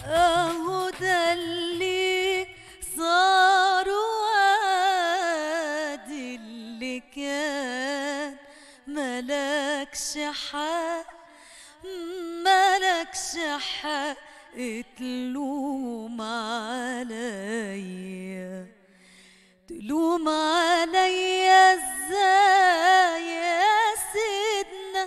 اهو ده اللي صار وادي اللي كان ملكش حق ملكش حق تلوم عليا تلوم عليا ازاي يا سيدنا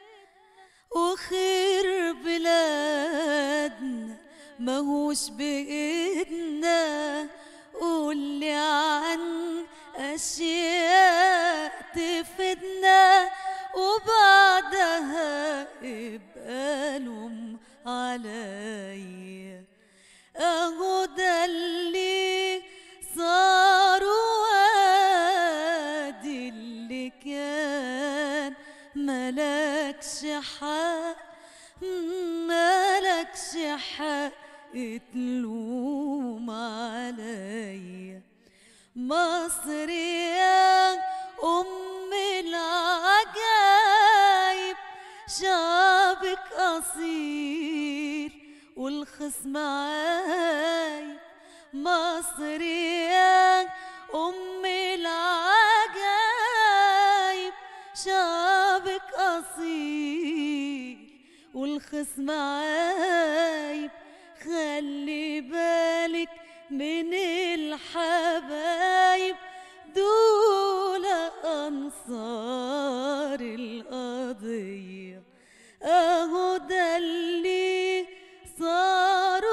وخير بلادنا ماهوش بإيدنا قولي عن أشياء تفيدنا وبعدها ابقى لوم عليا اهو ده اللي صار وادي اللي كان ملكش حق ملكش حق تلوم عليا مصر يا أم العجايب شعبك أصيل والخصم عايب مصر يا أم العجايب شعبك أصيل والخصم عايب خلي بالك من الحبايب دول أنصار القضية أهو ده اللي صار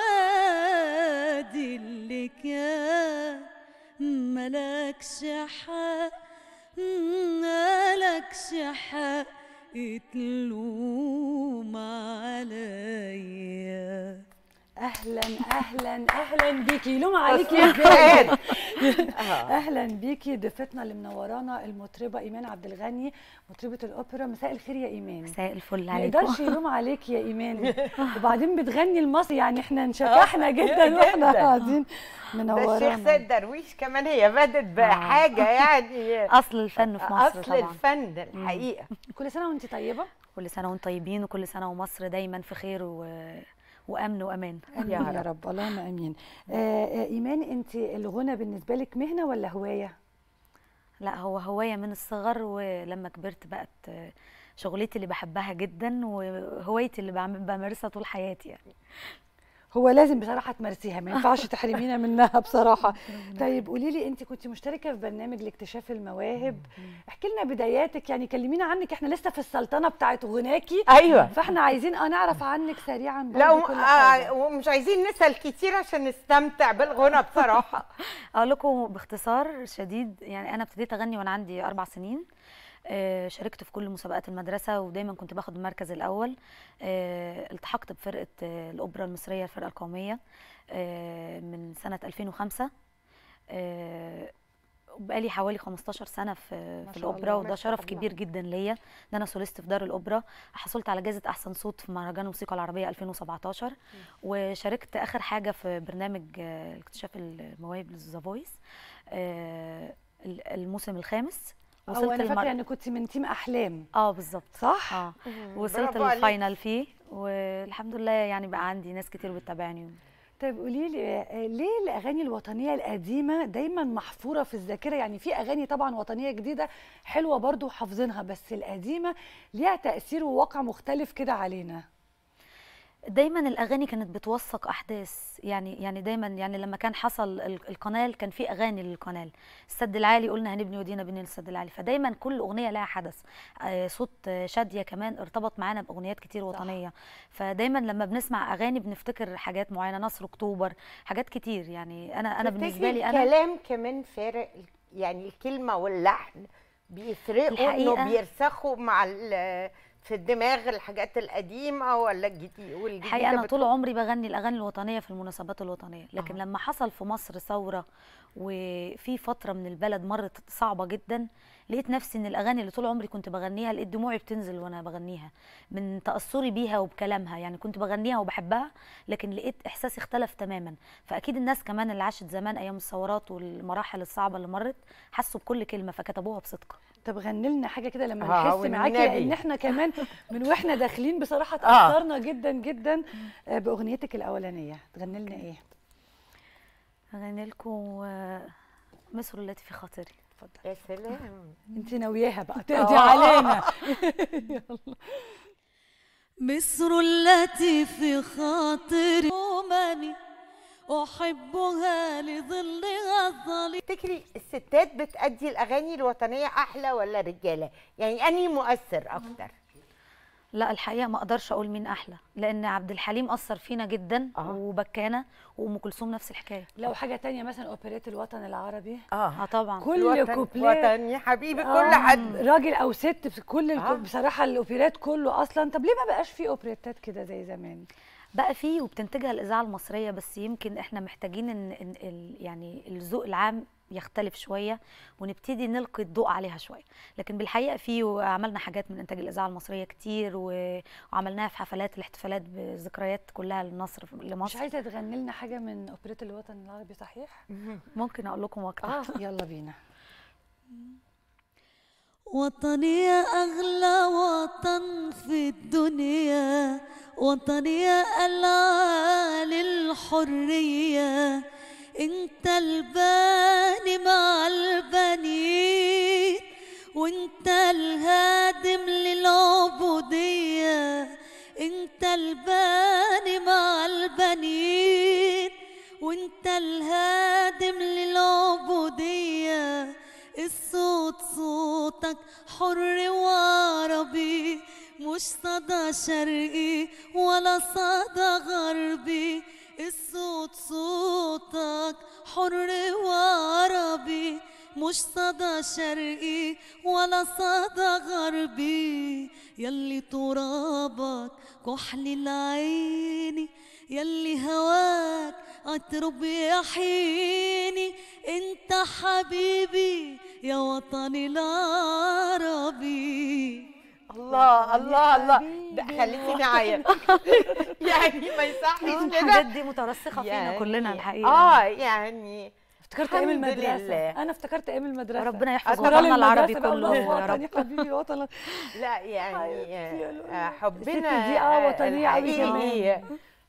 وادي اللي كان ملكش حق ملكش حق تلوم عليا اهلا اهلا اهلا بيكي لوم عليكي أصل ازاي آه. اهلا بيكي ضيفتنا اللي منورانا المطربه ايمان عبد الغني مطربه الاوبرا مساء الخير يا ايمان مساء الفل ما عليكم يقدرش يلوم عليك يا ايمان وبعدين بتغني المصري يعني احنا انشكحنا جدا جداً. واحنا قاعدين ده الشيخ منورانا سيد درويش كمان هي بدت بحاجه يعني اصل الفن في مصر اصل طبعا الفن الحقيقه كل سنه وانت طيبه كل سنه وانتم طيبين وكل سنه ومصر دايما في خير و... وامن وامان امين يا يا رب. رب اللهم امين آه آه، ايمان انت الغنى بالنسبه لك مهنه ولا هوايه لا هو هوايه من الصغر ولما كبرت بقت شغلتي اللي بحبها جدا وهوايتي اللي بعمل بمارسها طول حياتي يعني هو لازم بصراحه تمارسيها ما ينفعش تحرمينا منها بصراحه طيب قولي لي انت كنت مشتركه في برنامج لاكتشاف المواهب احكي لنا بداياتك يعني كلمينا عنك احنا لسه في السلطنه بتاعت غناكي ايوه فاحنا عايزين اه نعرف عنك سريعا لا برضه وم- كل آه، حاجه ومش عايزين نسال كتير عشان نستمتع بالغنى بصراحه اقول لكم باختصار شديد يعني انا ابتديت اغني وانا عندي اربع سنين آه، شاركت في كل مسابقات المدرسه ودايما كنت باخد المركز الاول آه، التحقت بفرقه آه، الاوبرا المصريه الفرقه القوميه آه، من سنه 2005 آه، بقالي حوالي 15 سنه في ما في شاء الاوبرا الله، وده ما شاء شرف الله. كبير جدا ليا ان انا سولست في دار الاوبرا حصلت على جائزه احسن صوت في مهرجان الموسيقى العربيه 2017 وشاركت اخر حاجه في برنامج آه، اكتشاف المواهب ذا فويس الموسم الخامس هو انا المر- فاكره ان كنت من تيم احلام اه بالظبط صح اه وصلت برافو عليك. للفاينل فيه والحمد لله يعني بقى عندي ناس كتير بتتابعني طيب قولي لي آه، ليه الاغاني الوطنيه القديمه دايما محفوره في الذاكره يعني في اغاني طبعا وطنيه جديده حلوه برضو وحافظينها بس القديمه ليها تاثير وواقع مختلف كده علينا دايما الاغاني كانت بتوثق احداث يعني يعني دايما يعني لما كان حصل ال- القناه كان في اغاني للقناه السد العالي قلنا هنبني ودينا بنينا السد العالي فدايما كل اغنيه لها حدث آه، صوت آه، شاديه كمان ارتبط معانا باغنيات كتير وطنيه فدايما لما بنسمع اغاني بنفتكر حاجات معينه نصر اكتوبر حاجات كتير يعني انا انا بالنسبه لي انا الكلام كمان فارق يعني الكلمه واللحن بيفرقوا انه الحقيقة- بيرسخوا مع ال- في الدماغ الحاجات القديمه ولا الجديد والجديده الحقيقه انا بت- طول عمري بغني الاغاني الوطنيه في المناسبات الوطنيه لكن آه. لما حصل في مصر ثوره وفي فتره من البلد مرت صعبه جدا لقيت نفسي ان الاغاني اللي طول عمري كنت بغنيها لقيت دموعي بتنزل وانا بغنيها من تاثري بيها وبكلامها يعني كنت بغنيها وبحبها لكن لقيت احساسي اختلف تماما فاكيد الناس كمان اللي عاشت زمان ايام الثورات والمراحل الصعبه اللي مرت حسوا بكل كلمه فكتبوها بصدق طب غني لنا حاجه كده لما آه، نحس معاكي والنبي. لان احنا كمان من واحنا داخلين بصراحه آه. اتاثرنا جدا جدا آه، باغنيتك الاولانيه تغني لنا ايه هغني لكم آه، مصر التي في خاطري اتفضل يا سلام انت ناوياها بقى تقضي آه. علينا مصر التي في خاطري أمني أحبها لظلها الظليل تفتكري الستات بتأدي الأغاني الوطنية أحلى ولا رجالة؟ يعني أنهي مؤثر أكتر؟ لا الحقيقه ما اقدرش اقول مين احلى لان عبد الحليم اثر فينا جدا آه. وبكانا وام كلثوم نفس الحكايه لو حاجه تانية مثلا اوبريت الوطن العربي اه طبعا كل الوطن- كوبليه وطن يا حبيبي كل آه، حد راجل او ست في كل الكو- آه. بصراحه الاوبريت كله اصلا طب ليه ما بقاش في اوبريتات كده زي زمان بقى فيه وبتنتجها الاذاعه المصريه بس يمكن احنا محتاجين ان, إن ال يعني الذوق العام يختلف شويه ونبتدي نلقي الضوء عليها شويه لكن بالحقيقه في وعملنا حاجات من انتاج الاذاعه المصريه كتير و- وعملناها في حفلات الاحتفالات بذكريات كلها لمصر مش لمصر عايزه تغني لنا حاجه من اوبريت الوطن العربي صحيح ممكن اقول لكم وقتها اه يلا بينا وطني يا أغلى وطن في الدنيا وطني يا العالي الحرية انت الباني مع البنين وانت الهادم للعبودية انت الباني مع البنين وانت الهادم للعبودية الصوت صوتك حر وعربي مش صدى شرقي ولا صدى غربي الصوت صوتك حر وعربي مش صدى شرقي ولا صدى غربي يلي ترابك كحل العيني يلي هواك عطرب يحييني انت حبيبي يا وطني العربي الله الله الله حبيبي. ده خليتيني اعيط يعني ما يصحش الحاجات كده دي مترسخه فينا يعني- كلنا الحقيقه اه يعني افتكرت ايام الحمد المدرسه لله. انا افتكرت ايام المدرسه ربنا يحفظ أتمرن وطننا العربي المدرسة بقى، كله الله يا وطني رب حبيبي وطن لا يعني حبيبتي يا لؤلؤ. آه، حبنا الست دي آه وطنية أوي الحقيقي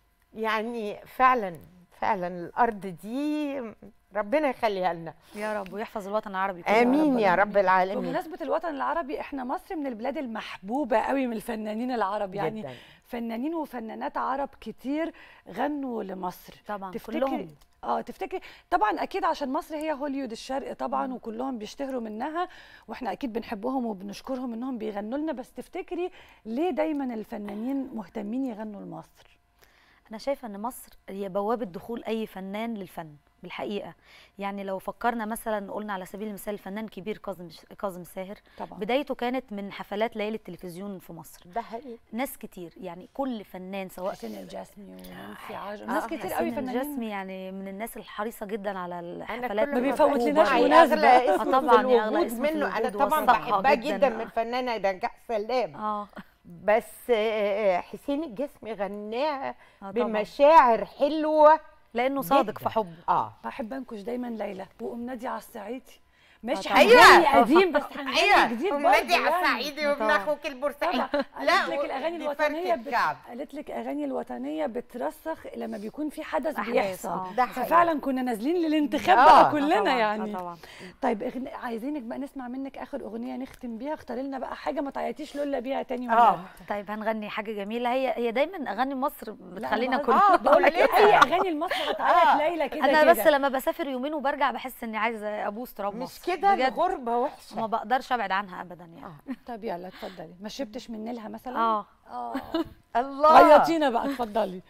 يعني فعلا فعلا الارض دي ربنا يخليها لنا يا رب ويحفظ الوطن العربي كله امين يا رب العالمين بمناسبه الوطن العربي احنا مصر من البلاد المحبوبه قوي من الفنانين العرب يعني جداً. فنانين وفنانات عرب كتير غنوا لمصر طبعا تفتكري كلهم اه تفتكري طبعا اكيد عشان مصر هي هوليود الشرق طبعا وكلهم بيشتهروا منها واحنا اكيد بنحبهم وبنشكرهم انهم بيغنوا لنا بس تفتكري ليه دايما الفنانين مهتمين يغنوا لمصر انا شايفه ان مصر هي بوابه دخول اي فنان للفن بالحقيقه يعني لو فكرنا مثلا قلنا على سبيل المثال الفنان كبير كاظم كاظم ساهر طبعا بدايته كانت من حفلات ليالي التلفزيون في مصر ده حقيقي ناس كتير يعني كل فنان سواء حسين الجسمي ونانسي عجب آه، ناس كتير قوي حسين فنانين الجسمي يعني من الناس الحريصه جدا على انا الحفلات كل ما ما بيفوتلناش بشوفه مناسبة. اغلى آه، اسم طبعاً في يا أغلى الوجود اسم في منه انا الوجود طبعا وثقها بحبها جداً. جدا من الفنانه نجاح سلام اه بس آه، حسين الجسمي غناها آه طبعاً. بمشاعر حلوه لانه صادق جداً. في حبه اه بحب انكش دايما ليلى وام نادي على الصعيدي ماشي طبعاً. هنغني أيوة. قديم بس هنغني ايوه جديد ام برضه نادي على يعني. الصعيدي وابن طبعاً. اخوك البورسعيدي طبعا قالت لك الاغاني دي الوطنيه فرق بت... الكعب. قالت لك اغاني الوطنيه بترسخ لما بيكون في حدث أحداث، بيحصل آه. ده حقيقي. ففعلا كنا نازلين للانتخاب آه، بقى آه كلنا طبعاً، يعني آه طبعا طيب إغن... عايزينك بقى نسمع منك اخر اغنيه نختم بيها اختاري لنا بقى حاجه ما تعيطيش لولا بيها تاني اه والنبي. طيب هنغني حاجه جميله هي هي دايما اغاني مصر لا، بتخلينا أنا كلنا اه بقول لك كلنا. اي اغاني المصري بتعيط آه. ليلى كده انا بس كده. لما بسافر يومين وبرجع بحس اني عايزه ابوس تراب مش مصر كده بجد. الغربه وحشه ما بقدرش ابعد عنها ابدا يعني آه. طب يلا اتفضلي ما شربتش من نيلها مثلا اه اه الله عيطينا بقى اتفضلي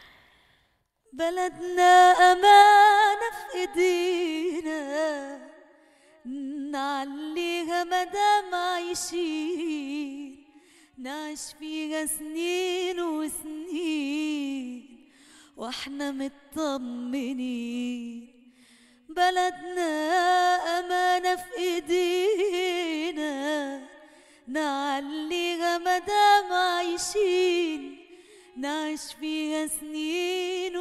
بلدنا أمانة في إيدينا نعليها مدام عايشين نعيش فيها سنين وسنين واحنا مطمنين بلدنا أمانة في إيدينا نعليها مدام عايشين نعيش فيها سنين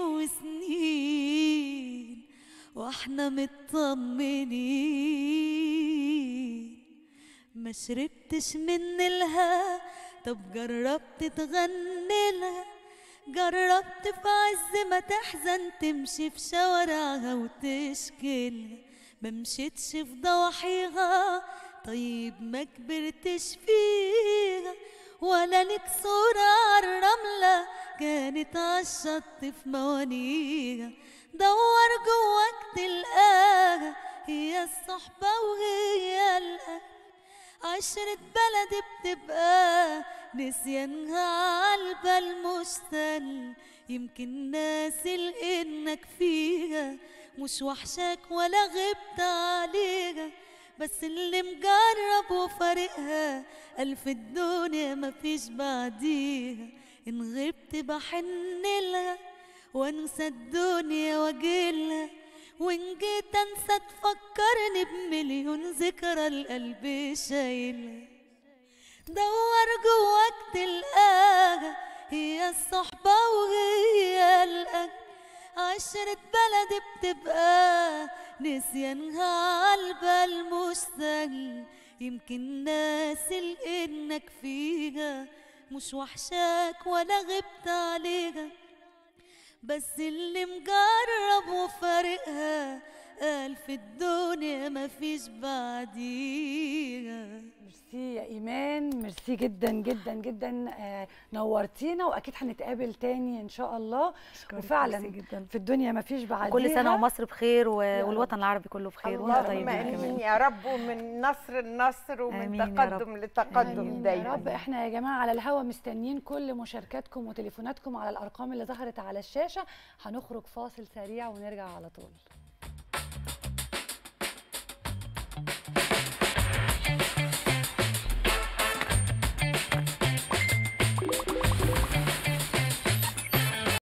وسنين واحنا مطمنين ما شربتش من الها طب جربت تغني لها جربت في عز ما تحزن تمشي في شوارعها وتشكيلها ما مشيتش في ضواحيها طيب ما كبرتش فيها ولا لك صورة عالرملة كانت عالشط في موانيها دور جواك تلقاها هي الصحبة وهي الأهل عشرة بلد بتبقى نسيانها عالبال مشتل يمكن ناسي لانك فيها مش وحشاك ولا غبت عليها بس اللي مجرب وفارقها ألف الدنيا مفيش بعديها إن غبت بحن لها وانسى الدنيا واجيلها وان جيت انسى تفكرني بمليون ذكرى القلب شايلها دور جواك تلقاها هي الصحبة وهي الأهل عشرة بلد بتبقى نسيانها عالبال مش سهل يمكن ناسي لانك فيها مش وحشاك ولا غبت عليها بس اللي مجرب وفارقها قال في الدنيا مفيش بعديها ميرسي يا ايمان ميرسي جدا جدا جدا آه نورتينا واكيد هنتقابل تاني ان شاء الله وفعلا ميرسي جدا. في الدنيا ما فيش بعديها كل سنه ومصر بخير و... رب. والوطن العربي كله بخير وانتم اللهم طيبين امين كمان يا رب ومن نصر لنصر ومن آمين يا رب. تقدم لتقدم آمين دايما يا رب احنا يا جماعه على الهوا مستنيين كل مشاركاتكم وتليفوناتكم على الارقام اللي ظهرت على الشاشه هنخرج فاصل سريع ونرجع على طول